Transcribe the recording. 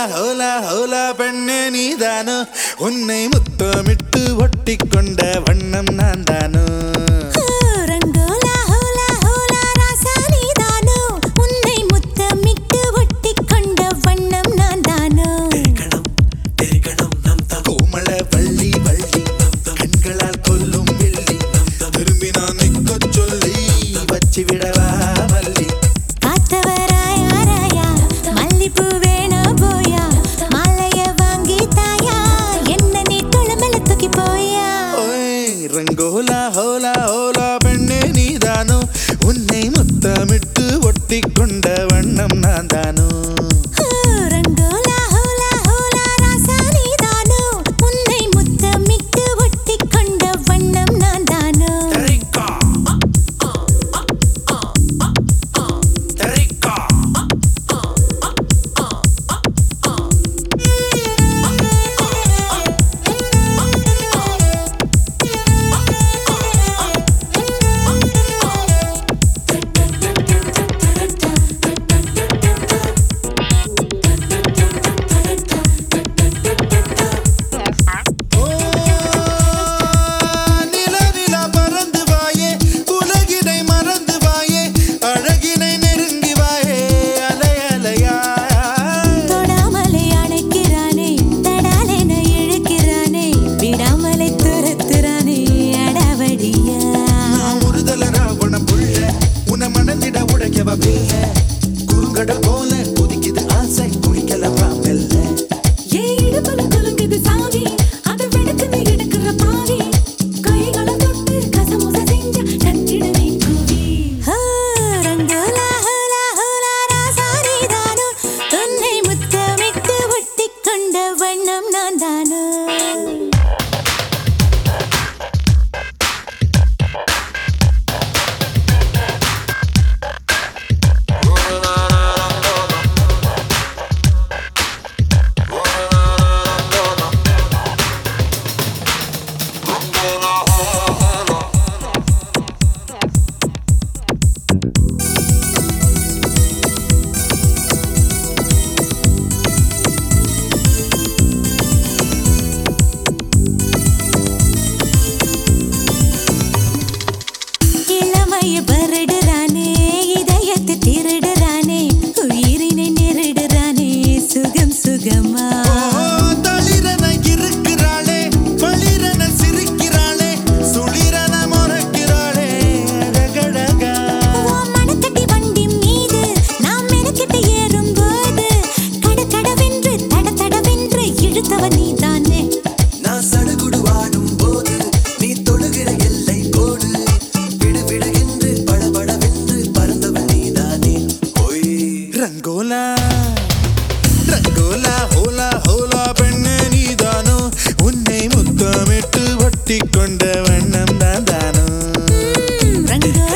ஹோலா ஹோலா பெண்ணே நீதானோ உன்னை முத்தமிட்டு ஒட்டி கொண்ட வண்ணம் நான் தானோ ரங்கோலா ஹோலா ஹோலா ராசா நீதானோ உன்னை முத்தமிட்டு ஒட்டிக் கொண்ட வண்ணம் நான் தானோ கோமள வள்ளி வள்ளி கண்களால் கொல்லும் வெள்ளி திரும்பி நான் நிற்கச் சொல்லி வச்சு விடவா வள்ளி காத்தவராயா ராயா மல்லிப்பூ வேணா போயா மாலைய வாங்கி தாயா என்ன நீ தொழமல தூக்கி போயா ஓய் ரங்கோலா ஹோலா ஹோலா பெண்ணே நீதானோ உன்னை முத்தமிட்டு ஒட்டி கொண்ட வண்ணம் நான் தானோ ரங்கோலா ஹோலா ஹோலா ராசா நீதானோ உன்னை முத்தமிட்டு ஒட்டிக் கொண்ட வண்ணம் நான் தானோ ஓ, நிலா நிலா பறந்து வாயே உலகினை மறந்து வாயே அழகினை நெருங்கி வாயே அலை அலையா தொடாமலை அணைக்கிறானே தடாலென இழுக்கிறானே விடாமலை துரத்துறானே அடாவடியா நான் ஒருதல ராவண புள்ள உன மணந்திட உடைக்கவ பிள்ள குறுங்கடல் போல கொதிக்குது ஆசை குடிக்கலவா மெல்ல ஏன் இடுப்புல குலுங்குது சாமி அதை வெடுக்குது எடுக்கிற பாவி கைகளை தொட்டு கசமுச செஞ்ச நச்சிடுவே கூவி ரங்கோலா ஹோலா ஹோலா ராசாரி தானோ உன்னை முத்தமிட்டு ஒட்டிக் கொண்ட வண்ணம் நான் தானோ இளமைய பரடுறானே இதயத்தை திருடுறானே உயிரினை நெருடுறானே சுகம் சுகமா ஓ, தளிரென இருக்கிறாளே பளிரென சிரிக்கிறாளே சுளிரென முறைக்கிறாளே அழகழகா உன் மனத்தட்டி வண்டி மீது நாம் மெனக்கிட்டு ஏறும்போது கடகடவென்று தட தடவென்று இழுத்தவன் நீதானே நான் சடுகுடு வாடும் போது நீ தொழுகிற எல்லை கோடு விடு விடு என்று படபடவென்று பறந்தவள் நீதானே பொய் ரங்கோலா ரங்கோலா ஹோலா ஹோலா பெண்ணே நீதானோ உன்னை முத்தமிட்டு ஒட்டி கொண்ட வண்ணம் தான் தானோ ரங்கோலா